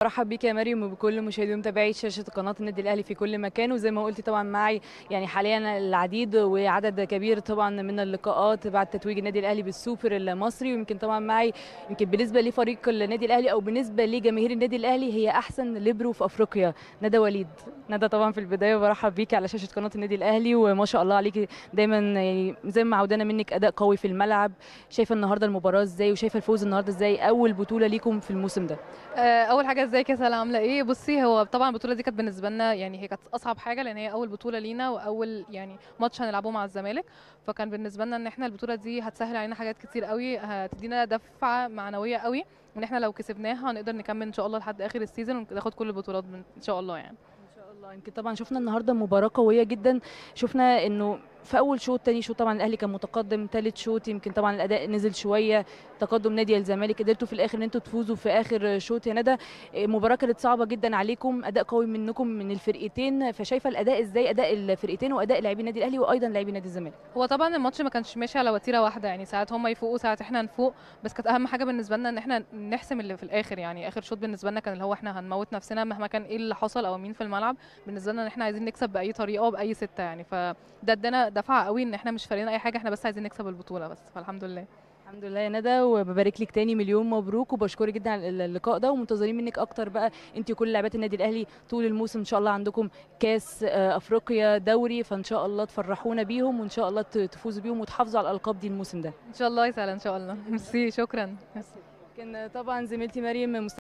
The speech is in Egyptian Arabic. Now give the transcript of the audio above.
برحب بيك يا مريم وبكل مشاهدي ومتابعي شاشه قناه النادي الاهلي في كل مكان وزي ما قلتي طبعا معي يعني حاليا العديد وعدد كبير طبعا من اللقاءات بعد تتويج النادي الاهلي بالسوبر المصري ويمكن طبعا معي يمكن بالنسبه لفريق النادي الاهلي او بالنسبه لجماهير النادي الاهلي هي احسن ليبرو في افريقيا ندى وليد ندى طبعا في البدايه برحب بيكي على شاشه قناه النادي الاهلي وما شاء الله عليكي دايما يعني زي ما عودنا منك اداء قوي في الملعب شايفه النهارده المباراه ازاي وشايفه الفوز النهارده ازاي اول بطوله ليكم في الموسم ده آه، اول حاجه ازيك يا سلا عامله ايه بصي هو طبعا البطوله دي كانت بالنسبه لنا يعني هي كانت اصعب حاجه لان هي اول بطوله لينا واول يعني ماتش هنلعبه مع الزمالك فكان بالنسبه لنا ان احنا البطوله دي هتسهل علينا حاجات كتير قوي هتدينا دفعه معنويه قوي ان احنا لو كسبناها هنقدر نكمل ان شاء الله لحد اخر السيزون وناخد كل البطولات ان شاء الله يعني ان شاء الله يمكن طبعا شفنا النهارده مباراه قويه جدا شفنا انه في اول شوط تاني شوط طبعا الاهلي كان متقدم ثالث شوط يمكن طبعا الاداء نزل شويه تقدم نادي الزمالك قدرتوا في الاخر ان انتوا تفوزوا في اخر شوط يا ندى المباراه كانت صعبه جدا عليكم اداء قوي منكم من الفرقتين فشايفه الاداء ازاي اداء الفرقتين واداء لاعبي النادي الاهلي وايضا لاعبي نادي الزمالك هو طبعا الماتش ما كانش ماشي على وتيره واحده يعني ساعات هم يفوقوا ساعات احنا نفوق بس كانت اهم حاجه بالنسبه لنا ان احنا نحسم اللي في الاخر يعني اخر شوط بالنسبه لنا كان اللي هو احنا هنموت نفسنا مهما كان ايه اللي حصل او مين في الملعب بالنسبه لنا ان احنا عايزين نكسب باي طريقه باي سته يعني فده ادانا دفعه قوي ان احنا مش فارقين اي حاجه احنا بس عايزين نكسب البطوله بس فالحمد لله الحمد لله يا ندى وببارك لك تاني مليون مبروك وبشكرك جدا على اللقاء ده ومنتظرين منك اكتر بقى انت وكل لاعبات النادي الاهلي طول الموسم ان شاء الله عندكم كاس افريقيا دوري فان شاء الله تفرحونا بيهم وان شاء الله تفوزوا بيهم وتحافظوا على الالقاب دي الموسم ده ان شاء الله يسهل ان شاء الله ميرسي شكرا كان طبعا زميلتي مريم